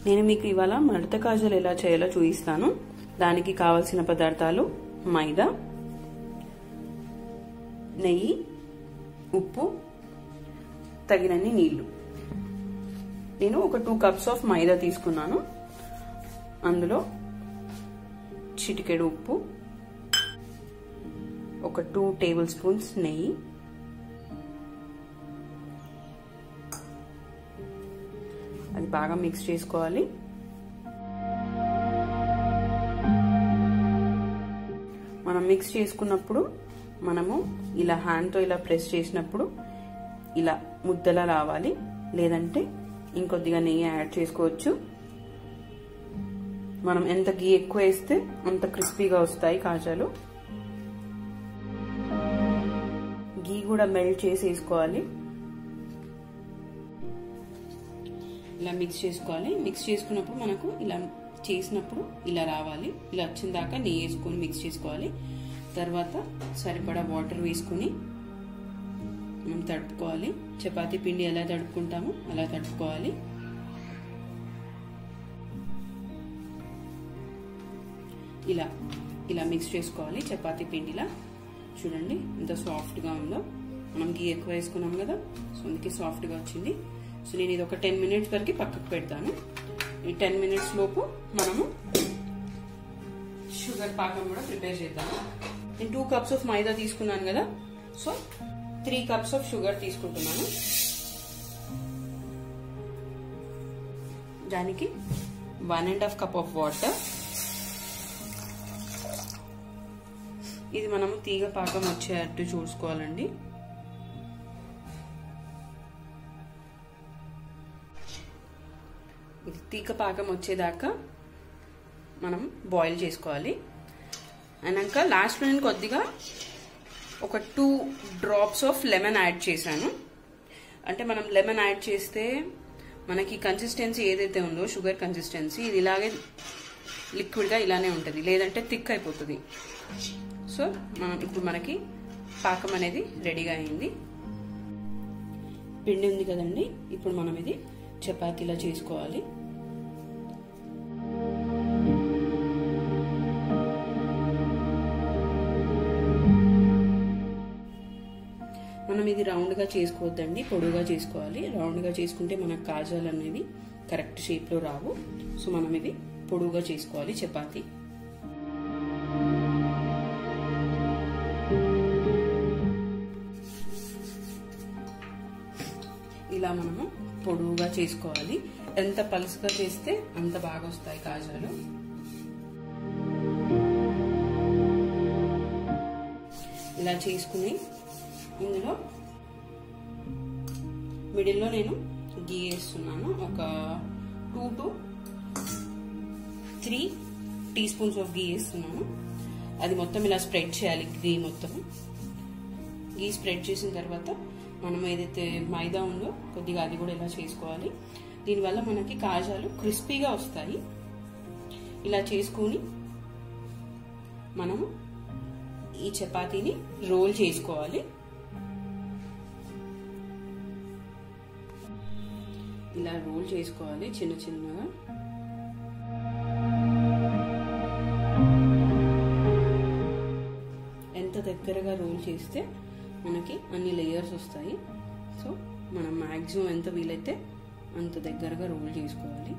నేను మీకు ఇవాళ మడత కాజాలు ఎలా చేయాలో చూపిస్తాను దానికి కావలసిన పదార్థాలు మైదా నెయ్యి ఉప్పు తగినన్ని నీళ్లు నేను ఒక టూ కప్స్ ఆఫ్ మైదా తీసుకున్నాను అందులో చిటికెడు ఉప్పు ఒక టూ టేబుల్ స్పూన్స్ నెయ్యి అది బాగా మిక్స్ చేసుకోవాలి మనం మిక్స్ చేసుకున్నప్పుడు మనము ఇలా హ్యాండ్తో ఇలా ప్రెస్ చేసినప్పుడు ఇలా ముద్దలా రావాలి లేదంటే ఇంకొద్దిగా నెయ్యి యాడ్ చేసుకోవచ్చు మనం ఎంత గీ ఎక్కువ వేస్తే అంత క్రిస్పీగా వస్తాయి కాజాలు గీ కూడా మెల్ట్ చేసి వేసుకోవాలి ఇలా మిక్స్ చేసుకోవాలి మిక్స్ చేసుకున్నప్పుడు మనకు ఇలా చేసినప్పుడు ఇలా రావాలి ఇలా వచ్చిన దాకా నెయ్యి వేసుకొని మిక్స్ చేసుకోవాలి తర్వాత సరిపడా వాటర్ వేసుకొని మనం తడుపుకోవాలి చపాతీ పిండి ఎలా తడుపుకుంటామో అలా తడుపుకోవాలి ఇలా ఇలా మిక్స్ చేసుకోవాలి చపాతీ పిండిలా చూడండి ఎంత సాఫ్ట్గా ఉందో మనం గీ ఎక్కువ వేసుకున్నాం కదా సో అందుకే సాఫ్ట్గా వచ్చింది సో నేను ఇది ఒక టెన్ మినిట్స్ వరకు పక్కకు పెడతాను ఈ టెన్ మినిట్స్ లోపు మనము షుగర్ పాకం కూడా ప్రిపేర్ చేద్దాము నేను టూ కప్స్ ఆఫ్ మైదా తీసుకున్నాను కదా so three cups of sugar తీసుకుంటున్నాను దానికి one and half cup of water ఇది మనము తీగ పాకం వచ్చేటట్టు చూసుకోవాలండి ఇది తీగ పాకం వచ్చేదాకా మనం బాయిల్ చేసుకోవాలి అయినాక లాస్ట్లో నేను కొద్దిగా ఒక two drops of lemon add చేశాను అంటే మనం లెమన్ యాడ్ చేస్తే మనకి కన్సిస్టెన్సీ ఏదైతే ఉందో షుగర్ కన్సిస్టెన్సీ ఇది ఇలాగే లిక్విడ్గా ఇలానే ఉంటుంది లేదంటే థిక్ అయిపోతుంది సో మనం ఇప్పుడు మనకి పాకం అనేది రెడీగా అయింది పిండి ఉంది కదండి ఇప్పుడు మనం ఇది చపాతీలా చేసుకోవాలి మనం ఇది రౌండ్గా చేసుకోవద్దండి పొడుగా చేసుకోవాలి రౌండ్గా చేసుకుంటే మనకు కాజాలు అనేవి కరెక్ట్ షేప్లో రావు సో మనం ఇది పొడుగా చేసుకోవాలి చపాతీ ఇలా మనము పొడువుగా చేసుకోవాలి ఎంత పలుసుగా చేస్తే అంత బాగా వస్తాయి కాజాలు ఇలా చేసుకుని ఇందులో మిడిల్లో నేను గీ వేస్తున్నాను ఒక two to three teaspoons of ghee వేస్తున్నాను అది మొత్తం ఇలా స్ప్రెడ్ చేయాలి గీ మొత్తం గీ స్ప్రెడ్ చేసిన తర్వాత మనం ఏదైతే మైదా ఉందో కొద్దిగా అది కూడా ఇలా చేసుకోవాలి దీనివల్ల మనకి కాజాలు క్రిస్పీగా వస్తాయి ఇలా చేసుకొని మనము ఈ చపాతీని రోల్ చేసుకోవాలి ఇలా రోల్ చేసుకోవాలి చిన్న చిన్నగా ఎంత దగ్గరగా రోల్ చేస్తే మనకి అన్ని లేయర్స్ వస్తాయి సో మనం మ్యాక్సిమం ఎంత వీలైతే అంత దగ్గరగా రోల్ చేసుకోవాలి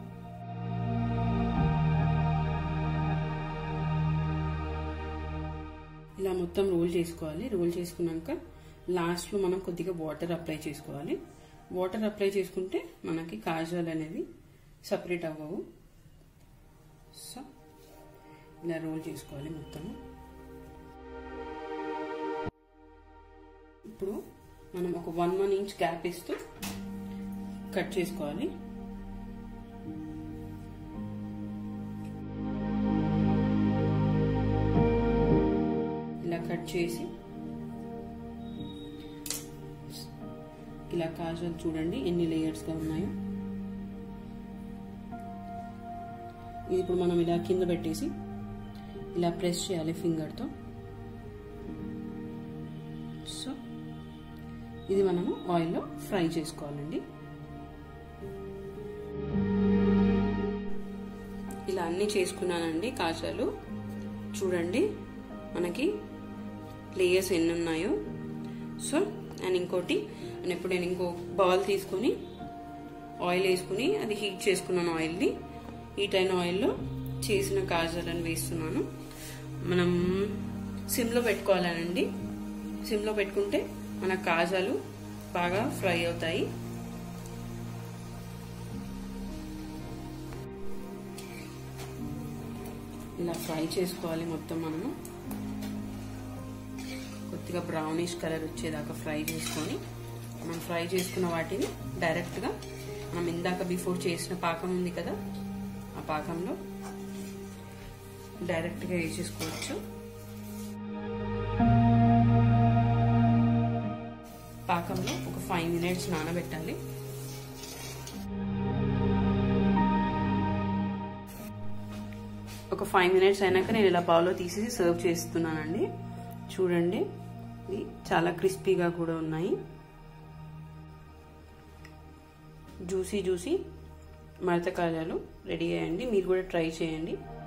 ఇలా మొత్తం రోల్ చేసుకోవాలి రోల్ చేసుకున్నాక లాస్ట్లో మనం కొద్దిగా వాటర్ అప్లై చేసుకోవాలి వాటర్ అప్లై చేసుకుంటే మనకి కాజాలు అనేది సపరేట్ అవ్వవు సో ఇలా రోల్ చేసుకోవాలి మొత్తము ఇప్పుడు మనం ఒక వన్ వన్ ఇంచ్ గ్యాప్ ఇస్తూ కట్ చేసుకోవాలి ఇలా కట్ చేసి ఇలా కాజాలు చూడండి ఎన్ని లేయర్స్గా ఉన్నాయో ఇది ఇప్పుడు మనం ఇలా కింద పెట్టేసి ఇలా ప్రెస్ చేయాలి ఫింగర్తో సో ఇది మనము ఆయిల్లో ఫ్రై చేసుకోవాలండి ఇలా అన్నీ చేసుకున్నానండి కాజాలు చూడండి మనకి లేయర్స్ ఎన్ని ఉన్నాయో సో అండ్ ఇంకోటి నేను ఇప్పుడు నేను ఇంకో బౌల్ తీసుకుని ఆయిల్ వేసుకుని అది హీట్ చేసుకున్నాను ఆయిల్ని హీట్ అయిన ఆయిల్లో చేసిన కాజాలను వేస్తున్నాను మనం సిమ్లో పెట్టుకోవాలనండి సిమ్లో పెట్టుకుంటే మన కాజాలు బాగా ఫ్రై అవుతాయి ఇలా ఫ్రై చేసుకోవాలి మొత్తం మనము కొద్దిగా బ్రౌనిష్ కలర్ వచ్చేదాకా ఫ్రై చేసుకొని మనం ఫ్రై చేసుకున్న వాటిని డైరెక్ట్గా మనం ఇందాక బిఫోర్ చేసిన పాకం ఉంది కదా ఆ పాకంలో డైరెక్ట్గా వేసేసుకోవచ్చు పాకంలో ఒక ఫైవ్ మినిట్స్ నానబెట్టాలి ఒక ఫైవ్ మినిట్స్ అయినాక నేను ఇలా బౌల్లో తీసేసి సర్వ్ చేస్తున్నానండి చూడండి ఇది చాలా క్రిస్పీగా కూడా ఉన్నాయి జ్యూసీ జ్యూసీ మడత కాజాలు రెడీ అయ్యండి మీరు కూడా ట్రై చేయండి